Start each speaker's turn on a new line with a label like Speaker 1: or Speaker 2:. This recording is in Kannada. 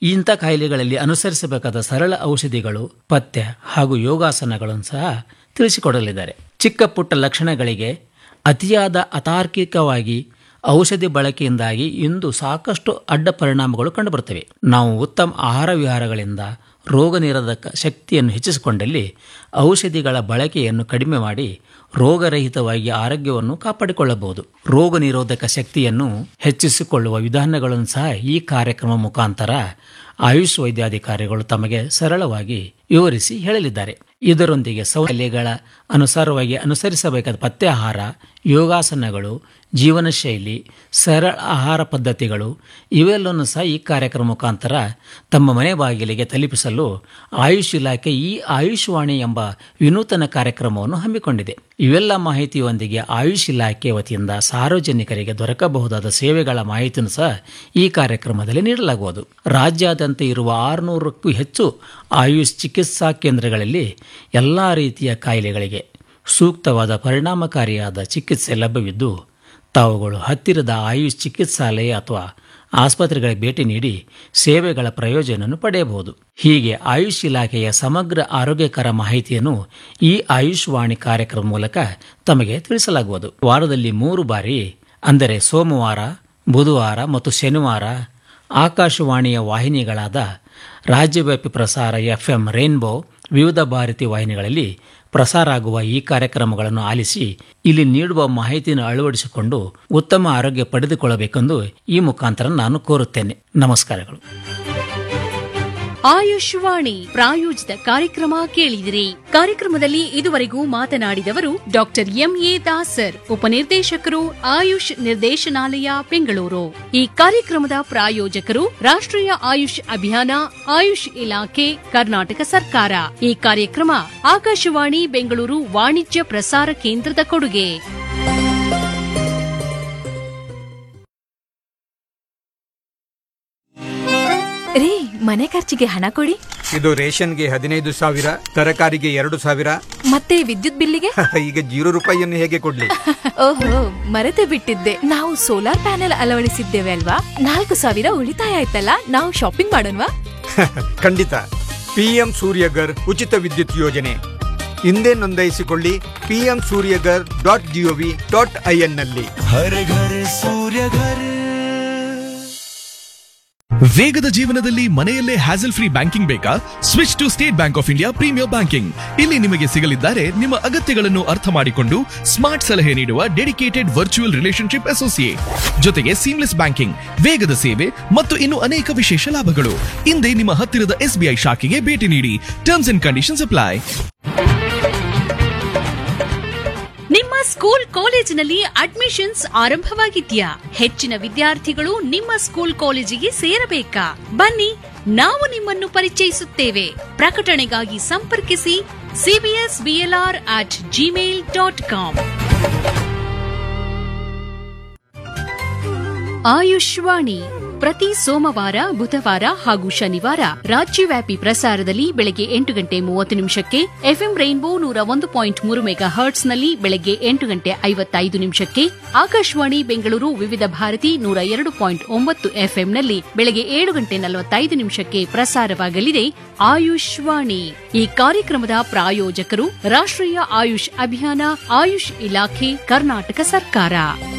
Speaker 1: ಇಂಥ ಕಾಯಿಲೆಗಳಲ್ಲಿ ಅನುಸರಿಸಬೇಕಾದ ಸರಳ ಔಷಧಿಗಳು ಪಥ್ಯ ಹಾಗೂ ಯೋಗಾಸನಗಳನ್ನು ಸಹ ತಿಳಿಸಿಕೊಡಲಿದ್ದಾರೆ ಚಿಕ್ಕ ಪುಟ್ಟ ಲಕ್ಷಣಗಳಿಗೆ ಅತಿಯಾದ ಅತಾರ್ಕಿಕವಾಗಿ ಔಷಧಿ ಬಳಕೆಯಿಂದಾಗಿ ಇಂದು ಸಾಕಷ್ಟು ಅಡ್ಡ ಪರಿಣಾಮಗಳು ಕಂಡುಬರುತ್ತವೆ ನಾವು ಉತ್ತಮ ಆಹಾರ ವಿಹಾರಗಳಿಂದ ರೋಗ ನಿರೋಧಕ ಶಕ್ತಿಯನ್ನು ಹೆಚ್ಚಿಸಿಕೊಂಡಲ್ಲಿ ಔಷಧಿಗಳ ಬಳಕೆಯನ್ನು ಕಡಿಮೆ ಮಾಡಿ ರೋಗರಹಿತವಾಗಿ ಆರೋಗ್ಯವನ್ನು ಕಾಪಾಡಿಕೊಳ್ಳಬಹುದು ರೋಗ ನಿರೋಧಕ ಶಕ್ತಿಯನ್ನು ಹೆಚ್ಚಿಸಿಕೊಳ್ಳುವ ವಿಧಾನಗಳನ್ನು ಸಹ ಈ ಕಾರ್ಯಕ್ರಮ ಮುಖಾಂತರ ಆಯುಷ್ ವೈದ್ಯಾಧಿಕಾರಿಗಳು ತಮಗೆ ಸರಳವಾಗಿ ವಿವರಿಸಿ ಹೇಳಲಿದ್ದಾರೆ ಇದರೊಂದಿಗೆ ಸೌಲಭ್ಯಗಳ ಅನುಸಾರವಾಗಿ ಅನುಸರಿಸಬೇಕಾದ ಪಥ್ಯಾಹಾರ ಯೋಗಾಸನಗಳು ಜೀವನ ಶೈಲಿ ಸರಳ ಆಹಾರ ಪದ್ಧತಿಗಳು ಇವೆಲ್ಲವನ್ನು ಸಹ ಈ ಕಾರ್ಯಕ್ರಮ ಮುಖಾಂತರ ತಮ್ಮ ಮನೆ ಬಾಗಿಲಿಗೆ ತಲುಪಿಸಲು ಆಯುಷ್ ಇಲಾಖೆ ಈ ಆಯುಷ್ ವಾಣಿ ಎಂಬ ವಿನೂತನ ಕಾರ್ಯಕ್ರಮವನ್ನು ಹಮ್ಮಿಕೊಂಡಿದೆ ಇವೆಲ್ಲ ಮಾಹಿತಿಯೊಂದಿಗೆ ಆಯುಷ್ ಇಲಾಖೆ ವತಿಯಿಂದ ಸಾರ್ವಜನಿಕರಿಗೆ ದೊರಕಬಹುದಾದ ಸೇವೆಗಳ ಮಾಹಿತಿಯನ್ನು ಸಹ ಈ ಕಾರ್ಯಕ್ರಮದಲ್ಲಿ ನೀಡಲಾಗುವುದು ರಾಜ್ಯಾದ್ಯಂತ ಇರುವ ಆರುನೂರಕ್ಕೂ ಹೆಚ್ಚು ಆಯುಷ್ ಚಿಕಿತ್ಸಾ ಕೇಂದ್ರಗಳಲ್ಲಿ ಎಲ್ಲ ರೀತಿಯ ಕಾಯಿಲೆಗಳಿಗೆ ಸೂಕ್ತವಾದ ಪರಿಣಾಮಕಾರಿಯಾದ ಚಿಕಿತ್ಸೆ ಲಭ್ಯವಿದ್ದು ತಾವುಗಳು ಹತ್ತಿರದ ಆಯುಷ್ ಚಿಕಿತ್ಸಾಲಯ ಅಥವಾ ಆಸ್ಪತ್ರೆಗಳಿಗೆ ಭೇಟಿ ನೀಡಿ ಸೇವೆಗಳ ಪ್ರಯೋಜನವನ್ನು ಪಡೆಯಬಹುದು ಹೀಗೆ ಆಯುಷ್ ಇಲಾಖೆಯ ಸಮಗ್ರ ಆರೋಗ್ಯಕರ ಮಾಹಿತಿಯನ್ನು ಈ ಆಯುಷ್ ವಾಣಿ ಕಾರ್ಯಕ್ರಮ ಮೂಲಕ ತಮಗೆ ತಿಳಿಸಲಾಗುವುದು ವಾರದಲ್ಲಿ ಮೂರು ಬಾರಿ ಅಂದರೆ ಸೋಮವಾರ ಬುಧವಾರ ಮತ್ತು ಶನಿವಾರ ಆಕಾಶವಾಣಿಯ ವಾಹಿನಿಗಳಾದ ರಾಜ್ಯವ್ಯಾಪಿ ಪ್ರಸಾರ ಎಫ್ಎಂ ರೇನ್ಬೋ ವಿವಿಧ ಭಾರತಿ ವಾಹಿನಿಗಳಲ್ಲಿ ಪ್ರಸಾರ ಆಗುವ ಈ ಕಾರ್ಯಕ್ರಮಗಳನ್ನು ಆಲಿಸಿ ಇಲ್ಲಿ ನೀಡುವ ಮಾಹಿತಿಯನ್ನು ಅಳವಡಿಸಿಕೊಂಡು ಉತ್ತಮ ಆರೋಗ್ಯ ಪಡೆದುಕೊಳ್ಳಬೇಕೆಂದು ಈ ಮುಖಾಂತರ ನಾನು ಕೋರುತ್ತೇನೆ ನಮಸ್ಕಾರಗಳು
Speaker 2: ಆಯುಷ್ವಾಣಿ ಪ್ರಾಯೋಜಿತ ಕಾರ್ಯಕ್ರಮ ಕೇಳಿದಿರಿ ಕಾರ್ಯಕ್ರಮದಲ್ಲಿ ಇದುವರೆಗೂ ಮಾತನಾಡಿದವರು ಡಾಕ್ಟರ್ ಎಂಎ ದಾಸರ್ ಉಪನಿರ್ದೇಶಕರು ಆಯುಷ್ ನಿರ್ದೇಶನಾಲಯ ಬೆಂಗಳೂರು ಈ ಕಾರ್ಯಕ್ರಮದ ಪ್ರಾಯೋಜಕರು ರಾಷ್ಟ್ರೀಯ ಆಯುಷ್ ಅಭಿಯಾನ ಆಯುಷ್ ಇಲಾಖೆ ಕರ್ನಾಟಕ ಸರ್ಕಾರ ಈ ಕಾರ್ಯಕ್ರಮ ಆಕಾಶವಾಣಿ ಬೆಂಗಳೂರು ವಾಣಿಜ್ಯ ಪ್ರಸಾರ ಕೇಂದ್ರದ ಕೊಡುಗೆ
Speaker 3: ರೀ ಮನೆ ಖರ್ಚಿಗೆ ಹಣ ಕೊಡಿ
Speaker 4: ಇದು ರೇಷನ್ಗೆ ಹದಿನೈದು ಸಾವಿರ ತರಕಾರಿಗೆ ಎರಡು ಸಾವಿರ
Speaker 3: ಮತ್ತೆ ವಿದ್ಯುತ್ ಬಿಲ್ಲಿಗೆ
Speaker 4: ಈಗ ಜೀರೋ ರೂಪಾಯಿಯನ್ನು ಹೇಗೆ ಕೊಡ್ಲಿ
Speaker 3: ಓಹೋ ಮರೆತು ಬಿಟ್ಟಿದ್ದೆ ನಾವು ಸೋಲಾರ್ ಪ್ಯಾನೆಲ್ ಅಳವಡಿಸಿದ್ದೇವೆ ಅಲ್ವಾ ನಾಲ್ಕು ಸಾವಿರ ಉಳಿತಾಯ ಆಯ್ತಲ್ಲ ನಾವು ಶಾಪಿಂಗ್ ಮಾಡೋಣವಾ
Speaker 4: ಖಂಡಿತ ಪಿಎಂ ಸೂರ್ಯಗರ್ ಉಚಿತ ವಿದ್ಯುತ್ ಯೋಜನೆ ಹಿಂದೆ ನೋಂದಾಯಿಸಿಕೊಳ್ಳಿ PM Suryaghar dot gov dot in ನಲ್ಲಿ
Speaker 5: हर घर सूर्य घर
Speaker 6: ವೇಗದ ಜೀವನದಲ್ಲಿ ಮನೆಯಲ್ಲೇ ಹ್ಯಾಸಲ್ ಫ್ರೀ ಬ್ಯಾಂಕಿಂಗ್ ಬೇಕಾ switch to state bank of India premier banking ಇಲ್ಲಿ ನಿಮಗೆ ಸಿಗಲಿದ್ದಾರೆ ನಿಮ್ಮ ಅಗತ್ಯಗಳನ್ನು ಅರ್ಥ ಮಾಡಿಕೊಂಡು ಸ್ಮಾರ್ಟ್ ಸಲಹೆ ನೀಡುವ ಡೆಡಿಕೇಟೆಡ್ ವರ್ಚುವಲ್ ರಿಲೇಶನ್ಶಿಪ್ ಅಸೋಸಿಯೇಟ್ ಜೊತೆಗೆ ಸೀಮ್ಲೆಸ್ ಬ್ಯಾಂಕಿಂಗ್ ವೇಗದ ಸೇವೆ ಮತ್ತು ಇನ್ನು ಅನೇಕ ವಿಶೇಷ ಲಾಭಗಳು ಹಿಂದೆ ನಿಮ್ಮ ಹತ್ತಿರದ ಎಸ್ಬಿಐ ಶಾಖೆಗೆ ಭೇಟಿ ನೀಡಿ ಟರ್ಮ್ಸ್ ಅಂಡ್ ಕಂಡೀಷನ್ಸ್ ಅಪ್ಲೈ
Speaker 2: ನಿಮ್ಮ ಸ್ಕೂಲ್ ಕಾಲೇಜಿನಲ್ಲಿ ಅಡ್ಮಿಷನ್ಸ್ ಆರಂಭವಾಗಿದ್ಯಾ ಹೆಚ್ಚಿನ ವಿದ್ಯಾರ್ಥಿಗಳು ನಿಮ್ಮ ಸ್ಕೂಲ್ ಕಾಲೇಜಿಗೆ ಸೇರಬೇಕಾ ಬನ್ನಿ ನಾವು ನಿಮ್ಮನ್ನು ಪರಿಚಯಿಸುತ್ತೇವೆ ಪ್ರಕಟಣೆಗಾಗಿ ಸಂಪರ್ಕಿಸಿ CBS BLR at Gmail dot com Ayushvani ಪ್ರತಿ ಸೋಮವಾರ ಬುಧವಾರ ಹಾಗೂ ಶನಿವಾರ ರಾಜ್ಯವ್ಯಾಪಿ ಪ್ರಸಾರದಲ್ಲಿ ಬೆಳಗ್ಗೆ ಎಂಟು ಗಂಟೆ ಮೂವತ್ತು ನಿಮಿಷಕ್ಕೆ ಎಫ್ಎಂ ರೈನ್ಬೋ ನೂರ ಒಂದು ಪಾಯಿಂಟ್ ಮೂರು ಮೆಗಾ ಹರ್ಟ್ಸ್ನಲ್ಲಿ ಬೆಳಗ್ಗೆ ಎಂಟು ಗಂಟೆ ಐವತ್ತೈದು ನಿಮಿಷಕ್ಕೆ ಆಕಾಶವಾಣಿ ಬೆಂಗಳೂರು ವಿವಿಧ ಭಾರತಿ ನೂರ ಎರಡು ಪಾಯಿಂಟ್ ಒಂಬತ್ತು ಎಫ್ಎಂನಲ್ಲಿ ಬೆಳಗ್ಗೆ ಏಳು ಗಂಟೆ ನಲವತ್ತೈದು ನಿಮಿಷಕ್ಕೆ ಪ್ರಸಾರವಾಗಲಿದೆ ಆಯುಷ್ವಾಣಿ ಈ ಕಾರ್ಯಕ್ರಮದ ಪ್ರಾಯೋಜಕರು ರಾಷ್ಟ್ರೀಯ ಆಯುಷ್ ಅಭಿಯಾನ ಆಯುಷ್ ಇಲಾಖೆ ಕರ್ನಾಟಕ ಸರ್ಕಾರ